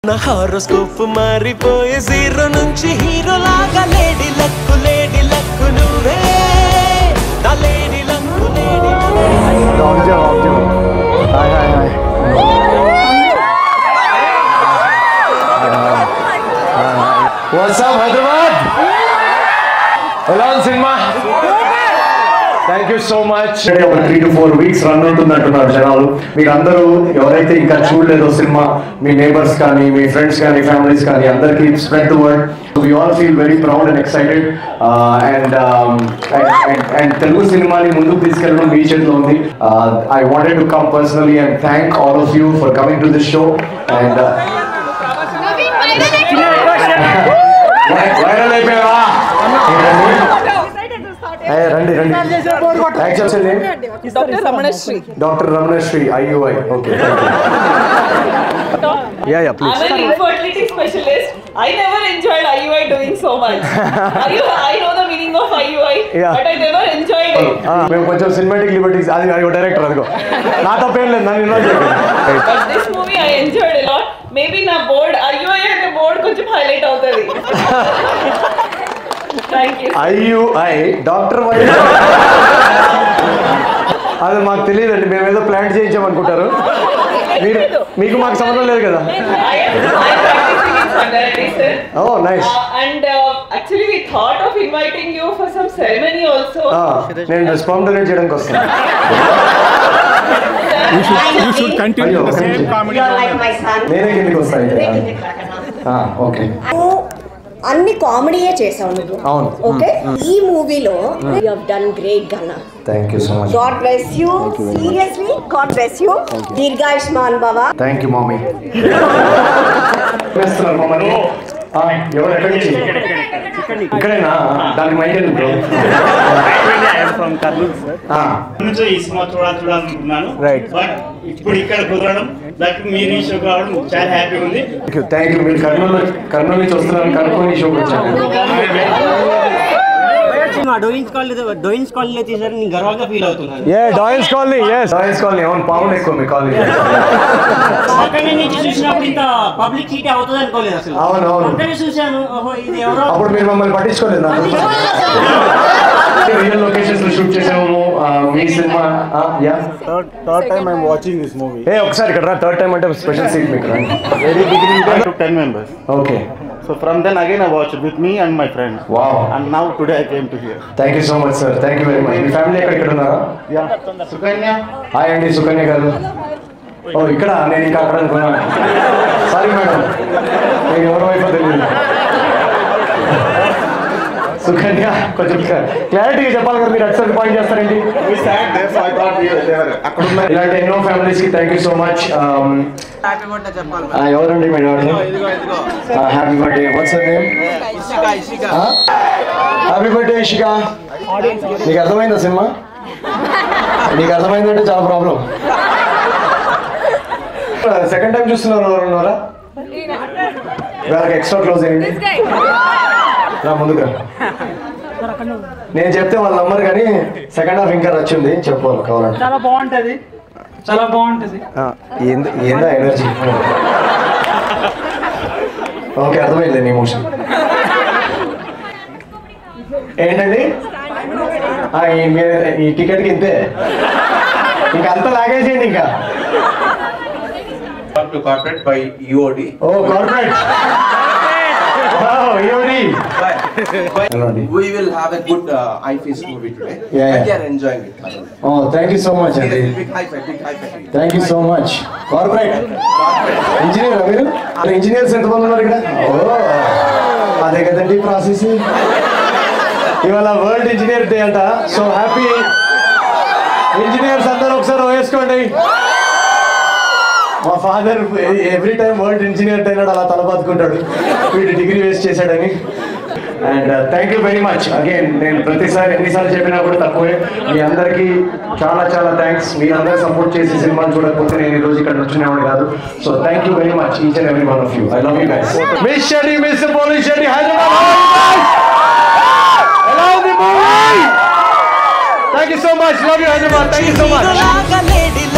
నా హారోస్కోప్ మారిపోయే జీరో నుంచి హీరో లాగా లేడీ లక్కు లేడీ లక్కు నువ్వే నా lady luck lady Observe, observe. Hi, hi, hi. What's up, Hyderabad? ఎలా ఉంది cinema thank you so much ఒక three to four weeks run అవుతుంది అంటున్నారు జనాలు మీరు అందరూ ఎవరైతే ఇంకా చూడలేదో సినిమా మీ నేబర్స్ కానీ మీ ఫ్రెండ్స్ కానీ ఫ్యామిలీస్ కానీ అందరికీ spread the word we all feel very proud and excited and and Telugu సినిమాని ముందుకు తీసుకెళ్ళడం మీ చేతిలో ఉంది I wanted to come personally and thank all of you for coming to this show and viral అయిపోయావా ఏ, రండి రండి actually doctor Ramanashri doctor Ramanashri IUI okay yeah yeah please I'm an infertility specialist. I never enjoyed IUI doing so much. IUI, I know the meaning of IUI, Yeah. but I never enjoyed it. మేము కొంచెం cinematic liberties అది అది director అదిగో నా తప్పేం లేదు నన్ను involve చేయకండి But this movie I enjoyed a lot. Maybe నా board IUI అనే board కొంచెం highlight అవుతుంది. Thank you. IUI doctor why అది మాకు తెలియదండి మేము ఏదో ప్లాంట్ చేయించామనుకుంటారు మీరు మీకు మాకు సంబంధం లేదు కదా I am I am practicing in Sangareddy, sir. Oh nice Uh, and uh, actually we thought of inviting you for some ceremony also. నేను స్పామ్ డొనేట్ చేయడానికి వస్తాను You should, you should continue Ayo, the thank same you. comedy. You're like my son. నేనే కిందికి వస్తాను అయితే okay నువ్వు అన్ని కామెడీయే చేసావు నువ్వు అవును. ఓకే ఈ మూవీలో యు హావ్ డన్ గ్రేట్ గన్న thank you so much God bless you seriously God bless you దీర్ఘాయుష్మాన్ భవ థ్యాంక్ యూ మమ్మీ వేస్తున్నారు మమ్మల్ని ఆ, ఎవరు ఎక్కడి నుంచి ఇక్కడేనా దానికి mike bro from Kurnool sir నుంచి ఈ సినిమా చూడాలి చూడాలనుకున్నాను Right. బట్ ఇప్పుడు ఇక్కడ కుదరడం దట్ మీరు ఈ షోకి రావడం చాలా హ్యాపీగా ఉంది థ్యాంక్ యూ థ్యాంక్ యూ మీరు కర్నూలు కర్నూలు నుంచి వస్తున్నారని కనుక్కొని షోకి వచ్చాను డోయిన్స్ కాలనీ డోయిన్స్ కాలనీలో తీసారు నేను గర్వంగా ఫీల్ అవుతున్నాను ఏ డాయన్స్ కాలనీ ఎస్ డాయన్స్ కాలనీ అవును పావులు ఎక్కువ మీ కాలనీ పక్కనే నుంచి చూసినప్పుడు ఇంత పబ్లిక్ సీట్ అవుతుంది అనుకోలేదు అసలు అవును, అవును. పక్కనే చూశాను ఓహో ఇది ఎవరో అప్పుడు మీరు మమ్మల్ని పట్టించుకోలేదు నాకు రియల్ లొకేషన్స్ లో షూట్ చేసాము ఆ, మీ cinema yeah Third, third time I'm watching this movie. ఏ ఒకసారి ఇక్కడ థర్డ్ టైం అంటే స్పెషల్ సీట్ మీకు Very beginning there took 10 members. Okay So from then again I watched with me and my friend. Wow And now today I came to here. Thank you so much sir thank you very much మీ family ఎక్కడ ఇక్కడ ఉన్నారా Yeah. Sukanya. Hi అండి సుకన్య గారు ఓ ఇక్కడ నేను ఇంకా అక్కడ అనుకున్నాను సారీ మేడం నేను ఎవరి వైఫో తెలియదు సుకన్య కొంచెం క్లారిటీగా చెప్పాలి కదా మీరు అటు పాయింట్ చేస్తారేంటి We sat there so I thought we were there. అక్కడ ఉన్న ఇలాంటి ఎన్నో ఫ్యామిలీస్ కి థ్యాంక్ యూ సో మచ్ ఎవరండి మీ daughter happy birthday what's name happy birthday Ishika నీకు అర్థమైందా సినిమా నీకు అర్థమైందంటే చాలా ప్రాబ్లం సెకండ్ టైం చూస్తున్నారు ఎవరున్నారా వాళ్ళకి ఎక్స్ట్రా క్లోజ్ అయ్యింది రా ముందుకు రా. నేను చెప్తే వాళ్ళ నమ్మరు కానీ సెకండ్ హాఫ్ ఇంకా నచ్చింది చెప్పాలి కావాలంటే చాలా బాగుంటది చాలా బాగుంటది ఏంద- ఏందా ఎనర్జీ ఓకే అర్థమైంది నీ ఎమోషన్ ఏంటండి ఆ, ఈ మీ- ఈ టికెట్కి ఇంతే ఇంకా అంత లాగేసేయండి ఇంకా to corporate by UOD. Oh corporate E We will have a good uh, eye face movie today. Yeah, And yeah. they are enjoying it. Oh thank you so much అండి Big high five, big high five. Thank you so much corporate engineer మీరు అక్కడ engineers ఎంతమంది ఉన్నారు ఇక్కడ ఓ అదే కదండి process ఇవాళ world engineer day అంట సో హ్యాపీ ఇంజనీర్స్ అందరూ ఒకసారి వేసుకోండి మా father every time world engineer day అలా తల బతుకుంటాడు వీడు డిగ్రీ వేస్ట్ చేశాడని and thank you very much again నేను ప్రతిసారి ఎన్నిసార్లు చెప్పినా కూడా తక్కువే మీ అందరికీ చాలా చాలా థ్యాంక్స్ మీరందరూ సపోర్ట్ చేసి సినిమాలు చూడకపోతే నేను ఈ రోజు ఇక్కడ వచ్చినవాడు కాదు so thank you very much each and every one of you I love you guys miss Shetty miss police Shetty Hyderabad ఎలా ఉంది movie thank you so much love you Hyderabad thank you so much లాగా లేడీ